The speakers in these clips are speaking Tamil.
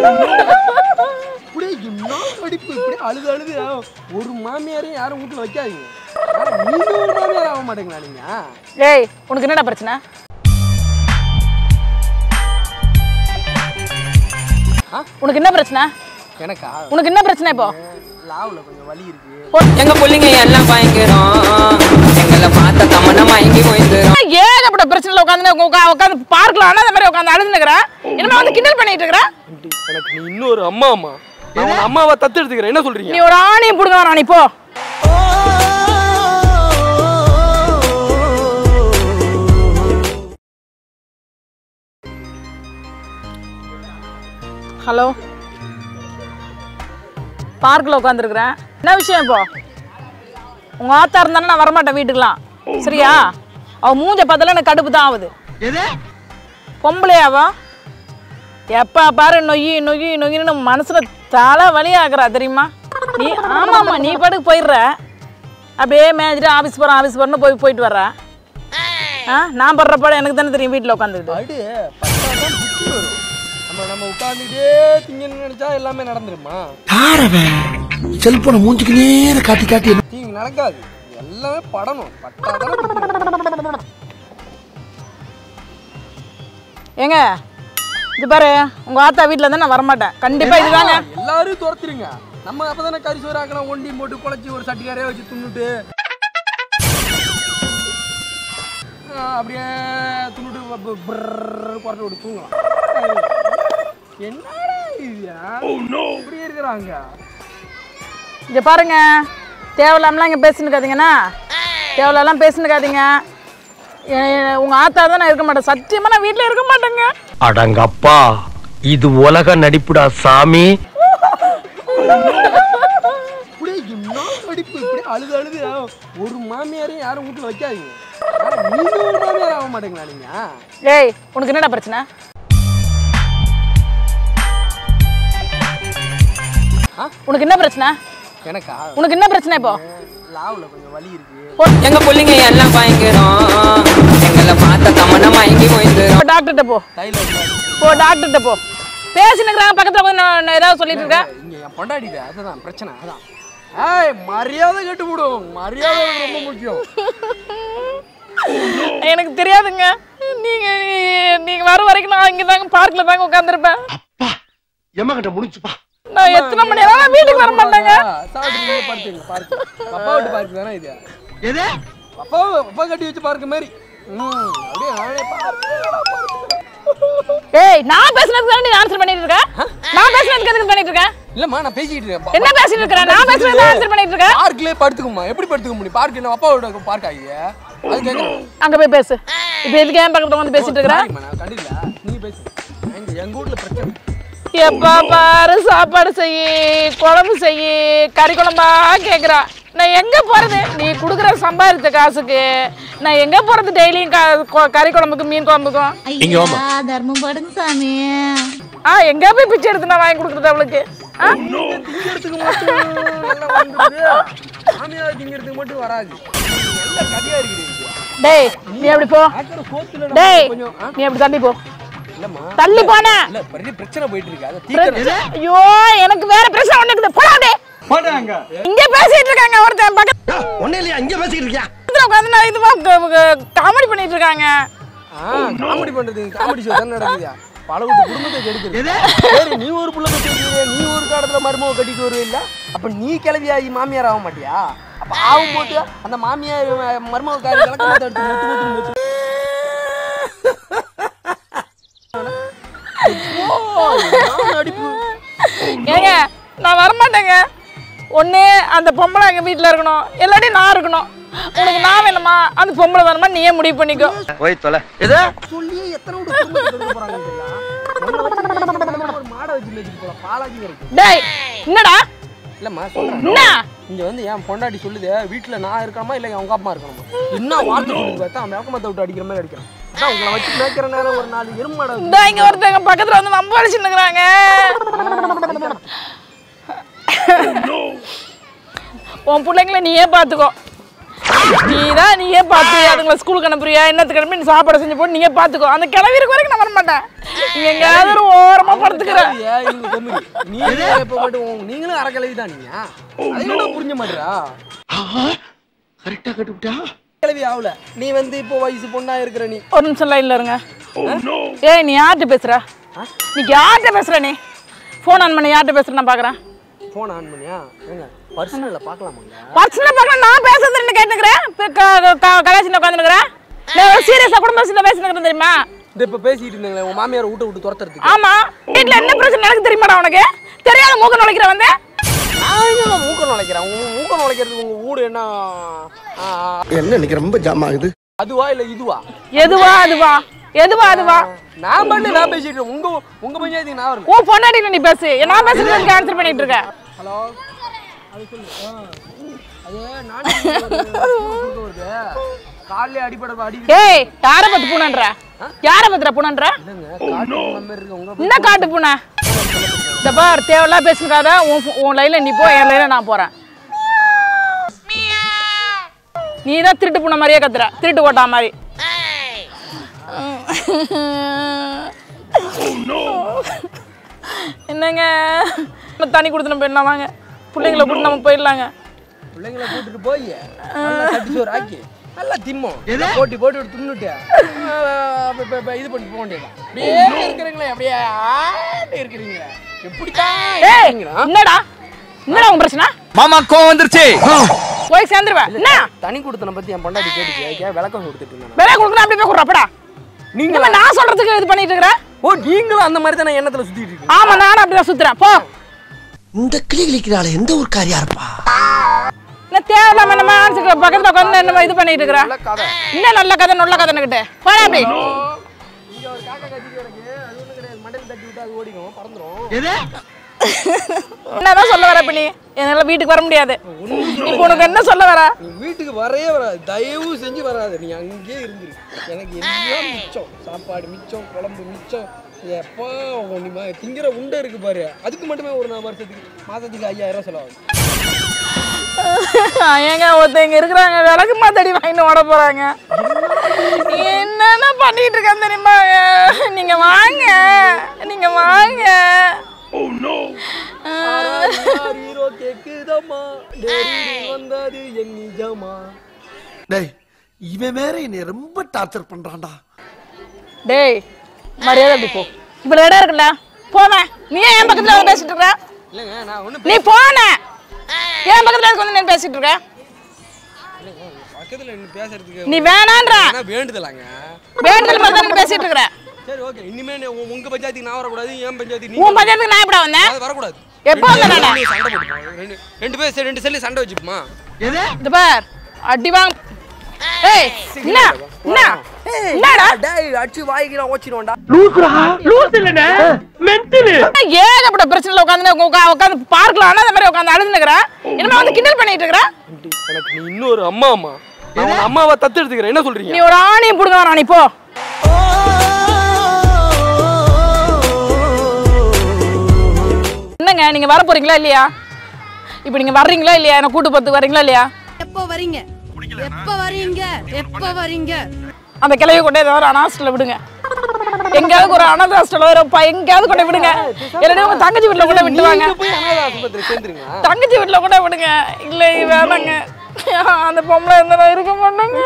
இப்படியே என்ன நடிப்பு இப்படியே அழுது அழுது ஒரு மாமியாரையும் யாரும் வீட்டுல வைக்காதீங்க ஆனா, நீங்க ஒரு மாமியார் ஆக மாட்டீங்களா நீங்க ஏய் உனக்கு என்னடா பிரச்சனை ஆ? உனக்கு என்ன பிரச்சனை எனக்கா உனக்கு என்ன பிரச்சனை இப்போ லாவுல கொஞ்சம் வலி இருக்கு எங்க புள்ளைங்க எல்லாம் பயங்கரம் எங்களை பார்த்த தமன்னா மயங்கி போயிருந்துரும் ஏகப்பட்ட பிரச்சனைல உட்காந்து உட்காந்து பார்க்கலாம் ஆனா அந்த மாதிரி உட்காந்து அழுது நிக்கிறேன் என்னமா வந்து கிண்டல் பண்ணிட்டு இருக்கிற ஆண்டி, எனக்கு நீ இன்னொரு அம்மா அம்மா நான் உங்க அம்மாவை தத்து எடுத்துக்கிறேன் என்ன சொல்றீங்க நீ ஒரு ஆணையும் புடுங்க ராணி போ ஹலோ பார்க்கில் உட்காந்துருக்குறேன் என்ன விஷயம் இப்போ உங்கள் ஆத்தா இருந்தாலும் நான் வரமாட்டேன் வீட்டுக்கெலாம் சரியா அவள் மூஞ்ச பார்த்தாலும் எனக்கு கடுப்பு தான் ஆகுது பொம்பளையாவா எப்போ பாரு நொய்யி நொய்யி நொய்யின்னு மனசில் தலை வலியாக்குறா தெரியுமா நீ ஆமாம்மா நீ பாட்டுக்கு போயிடுற அப்படியே மேய்ஞ்சிட்டு ஆஃபீஸ் போகிறேன் ஆஃபீஸ் போகிறேன்னு போய் போயிட்டு வர்ற ஆ நான் படுற பாடம் எனக்கு தானே தெரியும் வீட்டில் உட்காந்துக்கிட்டு அடு பத்தாதான் புத்தி வரும் நம்ம நம்ம உட்காந்துட்டே திங்கன்னு நினைச்சா எல்லாமே நடந்துருமா யாரவன் செல்போனை மூஞ்சிக்கு நேர காட்டி காட்டி தீங்கு நடக்காது எல்லாமே படணும் பட்டாதானே புத்தி வரும். ஏங்க இது பாரு உங்கள் ஆத்தா வீட்டில் இருந்தால் நான் வரமாட்டேன் கண்டிப்பாக இதுதாங்க எல்லாரும் துரத்திருங்க நம்ம அப்பதானே கறி சோறு ஆக்கலாம் ஒண்டி போட்டு குழச்சி ஒரு சட்டிக்காரையே வச்சு துண்ணுட்டு ஆ, அப்படியே துண்ணுட்டு ப- பிரர்ரு குரட்டை விட்டு தூங்கலாம் என்னடா இது இப்படி இருக்கிறாங்க இங்க பாருங்க தேவையில்லாமலாம் இங்கே பேசினுக்காதீங்கண்ணா தேவையில்லாம் பேசினுக்காதீங்க உங்கள் ஆத்தா தான் நான் இருக்க மாட்டேன் சத்தியமாக நான் வீட்டில் இருக்க மாட்டேங்க அடங்கப்பா இது உலக நடிப்புடா சாமி இப்படியே என்ன நடிப்பு இப்படியே அழுது அழுது ஒரு மாமியாரையும் யாரும் வீட்டுல வைக்காதீங்க ஆனா, நீங்க ஒரு மாமியார் ஆக மாட்டீங்களா நீங்க ஏய் உனக்கு என்னடா பிரச்சனை ஆ? உனக்கு என்ன பிரச்சனை எனக்கா உனக்கு என்ன பிரச்சனை இப்போ லாவுல கொஞ்சம் வலி இருக்கு எங்க புள்ளைங்க எல்லாம் பயங்கரம் எங்களை பார்த்த தமன்னா மயங்கி போயிருந்துரும் இப்போ டாக்டர்கிட்ட போ தைலம் போ டாக்டர்கிட்ட போ பேசினுக்கிறாங்க பக்கத்தில் வந்து நான் நான் ஏதாவது சொல்லிட்டு இருக்கேன் இங்க என் பொண்டாடிட்ட அதுதான் பிரச்சனை அதான் ஏய் மரியாதை கட்டு விடும் மரியாதை எனக்கு ரொம்ப முக்கியம் எனக்கு தெரியாதுங்க நீங்க நீ- நீங்க வர வரைக்கும் நான் இங்க தாங்க பார்க்ல தாங்க உட்காந்துருப்பேன் எம்மா கிட்ட முடிச்சுப்பா நான் எத்தனை மணி நேரம் வீட்டுக்கு வர மாட்டேங்க சாப்பிட்டு நீங்க பார்த்துங்க பார்த்து அப்பா விட்டு பார்க்கு தானே இது எது அப்பா அப்பா கட்டி வச்சு பார்க்க மாதிரி ம் அப்படியே நானே பார்த்து ஏய் நான் பேசுனதுக்கு தானே நீ ஆன்சர் பண்ணிட்டு இருக்க நான் பேசுனதுக்கு எதுக்கு பண்ணிட்டு இருக்க இல்லம்மா நான் பேசிக்கிட்டு இருக்கேன் என்ன பேசிட்டு இருக்கிற நான் பேசுனது ஆன்சர் பண்ணிட்டு இருக்க பார்க்லயே படுத்துக்குமா எப்படி படுத்துக்க முடியும் பார்க் என்ன அப்பாவோட பார்க் ஆகிய அது கேட்குறேன் அங்க போய் பேசு இப்போ எதுக்கு ஏன் பக்கத்துல வந்து பேசிட்டு இருக்கிற நான் கண்டில நீ பேசு எங்க எங்க வீட்ல பிரச்சனை எப்பா பாரு சாப்பாடு செய்யி குழம்பு செய்யி கறி குழம்பா கேக்குறா நான் எங்க போறது நீ குடுக்குற சம்பாதித்த காசுக்கு நான் எங்க போறது டெய்லியும் க- கொ- கறி குழம்புக்கும் மீன் குழம்புக்கும் ஐயா தர்மம் படுங்க சாமி ஆ எங்க போய் பிச்சை எடுத்து நான் வாங்கி கொடுக்குறது அவளுக்கு ஆ? திங்கிறதுக்கு மட்டும் நல்லா வந்துடுது மாமியார் திங்கிறதுக்கு மட்டும் வராது நல்ல கதையா இருக்குது டேய் நீ அப்படி போ ஆக்கிற சோத்துல டேய் கொஞ்சம் ஆ? நீ அப்படி தள்ளி போ இல்லம்மா தள்ளி போன இல்ல பெரிய பிரச்சனை போயிட்டு இருக்கு அதை தீர்க்கணும் ஐயோ எனக்கு வேற பிரச்சனை ஒண்ணு இருக்குது போடா டேய் இங்க பேசிட்டு இருக்காங்க ஒருத்தன் பக்கத்துல ஒண்ணு இல்லையா இங்க பேசிக்கிட்டு இருக்கியா உட்காந்து நான் இதுவா காமெடி பண்ணிட்டு இருக்காங்க ஆ காமெடி பண்றது காமெடி ஷோ தானே நடக்குது பல வீட்டு குடும்பத்தை கெடுக்குது சரி நீ ஒரு புள்ள கட்டி வைக்கிறீங்க நீ ஒரு காலத்துல மருமக கட்டிட்டு வருவே இல்ல அப்ப நீ கிளவியாகி மாமியார் ஆக மாட்டியா அப்ப ஆகும்போது அந்த மாமியார் மருமக காரி விளக்கமாத்த எடுத்து முத்து முத்து முத்து ஐயோ, என்ன நடிப்பு ஏங்க நான் வரமாட்டேங்க ஒண்ணு அந்த பொம்பளை எங்க வீட்டுல இருக்கணும் இல்லாட்டி நான் இருக்கணும் உனக்கு நான் வேணுமா அந்த பொம்பளை வேணுமா நீயே முடிவு பண்ணிக்கோ போய் தொலை எது சொல்லியே எத்தனை வீட்டு குடும்பத்தை கெடுக்க போறாங்க தெரியல உன்னை வச்சு ஒரு மாடை வச்சு வச்சுட்டு போலாம் பாலாஜி கிடைக்கும் டேய் என்னடா இல்லம்மா சொல்றேன் என்ன இங்க வந்து என் பொண்டாட்டி சொல்லுது வீட்டுல நான் இருக்கணுமா இல்ல அவங்க அப்பா இருக்கணுமா என்ன வார்த்தை சொல்லுது பார்த்தா அவன் விளக்கமத்தை விட்டு அடிக்கிற மாதிரி அடிக்கிறான் அதான் உங்களை வச்சு மேய்க்கிற நேரம் ஒரு நாலு எருமாடை இந்த இங்க ஒருத்தங்க பக்கத்துல வந்து வம்பு அடிச்சுன்னுக்குறாங்க உன் பிள்ளைங்கள நீயே பாத்துக்கோ நீதான் நீயே பார்த்து அதுங்களை ஸ்கூலுக்கு அனுப்புறியா என்னத்துக்கு அனுப்பி நீ சாப்பாடு செஞ்சு போட்டு நீயே பார்த்துக்கோ அந்த கிளவி இருக்க வரைக்கும் நான் வர மாட்டேன் நீங்க எங்கேயாவது ஒரு ஓரமா படுத்துக்கிறேன் ஏன் இவங்க கொம்மிடி? நீங்களும் எப்ப மட்டும் உங்க- நீங்களும் அறக்கலவி தான் நீங்க அதை என்ன புரிஞ்ச மாட்டேறா கரெக்டா கட்டுவிட்டா கிளவி ஆகல நீ வந்து இப்போ வயசு பொண்ணா இருக்கிற நீ ஒரு நிமிஷம் லைன்ல இருங்க ஏய் நீ யார்கிட்ட பேசுற நீ யார்கிட்ட பேசுற நீ ஃபோன் ஆன் பண்ணி யார்கிட்ட பேசுற நான் பாக்குறேன் போன் ஆன் பண்ணியா ஏங்க பர்சனல்ல பார்க்கலாமாங்க பர்சனல் பார்க்க நான் பேசுறதுன்னு கேட்டுக்கிறேன் கலாச்சின்னு உட்காந்துருக்கிறேன் நான் சீரியஸா குடும்ப விஷயத்துல பேசினுக்கிறேன் தெரியுமா இந்த இப்ப பேசிட்டு இருந்தாங்களே உங்க மாமியார் வீட்டை விட்டு துரத்துறதுக்கு ஆமா வீட்ல என்ன பிரச்சனை நடக்கு தெரியுமாடா உனக்கு தெரியாத மூக்க நுழைக்கிற வந்து நான் எங்க மூக்க நுழைக்கிறேன் உங்க மூக்க நுழைக்கிறதுக்கு உங்க வீடு என்ன ஆ, ஆ, என்ன இன்னைக்கு ரொம்ப ஜாம் ஆகுது அதுவா இல்ல இதுவா எதுவா அதுவா எதுவா அதுவா நான் பண்ணு நான் பேசிட்டு இருக்கேன். உங்க உங்க பஞ்சாயத்துக்கு நான் வரல உன் பொண்டாட்டில நீ பேசு நான் பேசுறதுக்கு ஆன்சர் பண்ணிட்டு இருக்க ஹலோ அது சொல்லு ஆ. அது நான் காலையில அடிப்படை அடி ஏய் யார பத்து பூனன்ற யார பத்துற பூனன்ற இல்லைங்க காட்டு மாதிரி இருக்கு உங்க என்ன காட்டு பூனை இந்த பார் தேவையில்லாம் பேசுனக்காத உன் phone- உன் லைன்ல நீ போ என் லைன்ல நான் போறேன் நீ தான் திருட்டு பூனை மாதிரியே கத்துற திருட்டு ஓட்டா மாதிரி என்னங்க நம்ம தண்ணி கொடுத்து நம்ம என்ன வாங்க பிள்ளைங்களை கூட்டு நம்ம போயிடலாங்க பிள்ளைங்களை கூட்டிட்டு போய் நல்லா கட்டி சோறு ஆக்கி நல்லா திம்மோம் போட்டி போட்டு விட்டு தின்னுட்டு ஆ, இப்ப- இப்ப- இப்ப இது பண்ணி போக வேண்டியது அப்படியே இருக்கிறீங்களே அப்படியே ஆண்டு இருக்கிறீங்களே எப்படித்தான் ஏய் இருக்கீங்களா? என்னடா என்னடா உன் பிரச்சனை மாமா கோவம் வந்துருச்சு போய் சேர்ந்துருவேன் என்ன தனி கொடுத்தனை பத்தி என் பொண்டாட்டி கேட்டுச்சு அதுக்காக விளக்கம் கொடுத்துட்டு இருந்தேன் விலை கொடுக்கணும் அப்படி போய் கொடுறப்படா நீங்களா நீங்க நான் சொல்றதுக்கு இது பண்ணிட்டு இருக்கிற ஓ நீங்களும் அந்த மாதிரி தான் எண்ணத்துல சுத்திட்டு இருக்கீங்க ஆமா நானும் அப்படிதான் சுத்துறேன் போ இந்த கிளி கிளிக்கிறாள் எந்த ஒரு காரியா இருப்பா நான் தேவையில்லாம நம்ம ஆன்சுக்கு பக்கத்துல உட்காந்து என்ன இது பண்ணிட்டு இருக்கிற நல்ல கதை என்ன நல்ல கதை நல்ல கதைன்னுகிட்டு போடா அப்படி இங்க ஒரு காக்கா கத்திட்டு கிடக்கு அது ஒண்ணும் கிடையாது மண்டையில் தட்டி விட்டு அது ஓடிக்கும் பறந்துரும் என்னதான் சொல்ல வர இப்ப நீ என்னால வீட்டுக்கு வர முடியாது இப்போ உனக்கு என்ன சொல்ல வர நீ வீட்டுக்கு வரவே வராது தயவு செஞ்சு வராது நீ அங்கேயே இருந்துரு எனக்கு எல்லாம் மிச்சம் சாப்பாடு மிச்சம் குழம்பு மிச்சம் எப்போ நீ ம- திங்கிற உண்டை இருக்கு பாரு அதுக்கு மட்டுமே ஒரு நாலு வருஷத்துக்கு மாசத்துக்கு ஐயாயிரம் செலவாகும் ஏங்க ஒருத்தங்க இருக்கிறாங்க விளக்கு மாத்தடி வாங்கிட்டு ஓட போறாங்க என்னென்ன பண்ணிட்டு இருக்கேன் தெரியுமா நீங்க வாங்க நீங்க வாங்க ஹீரோ கேக்குதம்மா டேடி வந்தது என் நிஜமா டேய் இவன் வேற என்னை ரொம்ப டார்ச்சர் பண்றான்டா டேய் மரியாதை அப்படி போ இவ்வளவு இடம் இருக்குல்ல போவேன் நீ ஏன் என் பக்கத்துல வந்து பேசிட்டு இருக்க இல்லைங்க நான் ஒன்றும் நீ போன என் பக்கத்துல எதுக்கு வந்து நான் பேசிட்டு இருக்க பக்கத்தில் நின்று பேசுறதுக்கு நீ வேணான்ற ஆனா வேண்டுதலாங்க வேண்டுதல் மாதிரி தான் நீ பேசிட்டு இருக்கிற சரி ஓகே இனிமே நீ உங்க- உங்க பஞ்சாயத்துக்கு நான் வரக்கூடாது என் பஞ்சாயத்துக்கு நீ உன் பஞ்சாயத்துக்கு நான் எப்படா வந்தேன் அது வரக்கூடாது எப்போ ரெண்டு வந்த பேரும் சண்டை போட்டுப்போம் ரெண்டு ரெண்டு பேர் சரி, ரெண்டு செல்லு சண்டை வச்சுப்போமா இது பார் அடி வாங்க ஏய் என்ன என்ன என்னடா டேய் அடிச்சு வாய்க்கு நான் ஓச்சிடுவேன்டா ஏகப்பட்ட பிரச்சனைல உட்காந்து உட்காந்து பார்க்கலாம் அந்த மாதிரி உட்காந்து அழுது நிக்கிறேன் என்னமா வந்து கிண்டல் பண்ணிட்டு இருக்கிற எனக்கு நீ இன்னொரு அம்மா அம்மா நான் உன் அம்மாவை தத்து எடுத்துக்கிறேன் என்ன சொல்றீங்க நீ ஒரு ஆணியை புடுங்க வேணாம் நீ போ என்னங்க நீங்க வர போறீங்களா இல்லையா இப்போ நீங்க வர்றீங்களா இல்லையா என்ன கூட்டு போறதுக்கு வரீங்களா இல்லையா எப்போ வரீங்க எப்போ வரீங்க எப்போ வரீங்க அந்த கிளைய கொண்டே ஏதாவது அனாஸ்டல விடுங்க எங்கேயாவது ஒரு அனாத ஹாஸ்டல் ஒரு ப- எங்கேயாவது கொண்டு விடுங்க இல்லைன்னா உங்க தங்கச்சி வீட்டுல கூட விட்டு வாங்க நீங்க போய் அனாதை ஆஸ்பத்திரி சேர்ந்துருங்க தங்கச்சி வீட்டுல கூட விடுங்க இல்லை வேணாங்க அந்த பொம்பளை இருந்தா நான் இருக்க மாட்டாங்க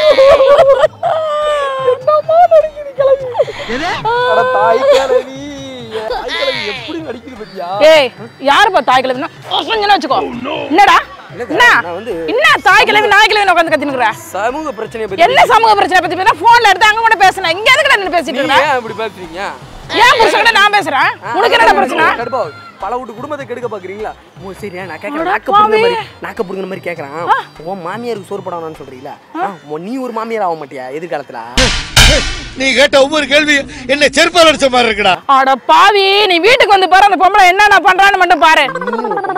என்னம்மா நடிக்குது கிளம்பி அட தாய் கிழவி தாய் கிழவி எப்படி நடிக்குது பத்தியா ஏய் யாருப்பா தாய் கிழவினா கொஞ்சம் வச்சுக்கோ என்னடா என்ன நான் வந்து என்ன தாய் கிழவி நாய் கிழவி உட்காந்து கத்தினுக்குற சமூக பிரச்சனையை பத்தி என்ன சமூக பிரச்சனை பத்தி பேசுனா போன்ல எடுத்து அங்க கூட பேசுனேன் இங்க எதுக்கு நின்னு பேசிட்டு நீங்க இருக்க ஏன் இப்படி பேசுறீங்க ஏன் புருஷன் நான் பேசுறேன் உனக்கு என்ன பிரச்சனை கடுப்பா பல வீட்டு குடும்பத்தை கெடுக்க பாக்குறீங்களா ஓ சரியா நான் கேட்கறேன் அட நாக்க புடுங்க பாவி. மாதிரி நாக்க புடுங்கிற மாதிரி கேட்கறேன் உன் மாமியாருக்கு சோறு போடணும்னு சொல்றீங்களா ஆ, உன் நீ ஒரு மாமியார் ஆக மாட்டியா எதிர்காலத்துல நீ கேட்ட ஒவ்வொரு கேள்வி என்ன செருப்பால் அடிச்ச மாதிரி இருக்குடா அட பாவி நீ வீட்டுக்கு வந்து பாரு அந்த பொம்பளை என்னென்ன பண்றான்னு மட்டும் பாரு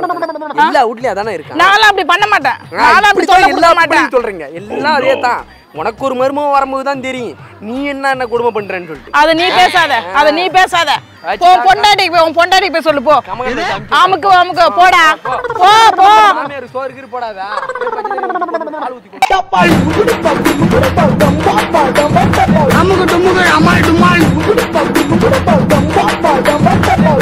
எல்லா வீட்லயும் அதானே இருக்கா நான்லாம் அப்படி பண்ண மாட்டேன் நான்லாம் அப்படி சொல்ல எல்லா கொடுக்க மாட்டேன் பிள்ளையும் சொல்றீங்க எல்லாம் அதே தான் உனக்கு ஒரு மருமகம் வரும்போது தான் தெரியும் நீ என்ன என்ன கொடுமை பண்றேன்னு சொல்லிட்டு அத நீ பேசாத அத நீ பேசாத போ பொண்டாட்டிக்கு போய் உன் பொண்டாட்டிக்கு போய் சொல்லு போ கமகத்தை அமுக்கி அமுக்கு அமுக்கு போடா போ போ மாமியார் சோறு கீறு போடாதா போய் பச்சை தண்ணி ஊத்தி போட்டு பால் ஊத்தி கொடு. அமுக்கு டுமுக்கு அம்மாள் டுமாள்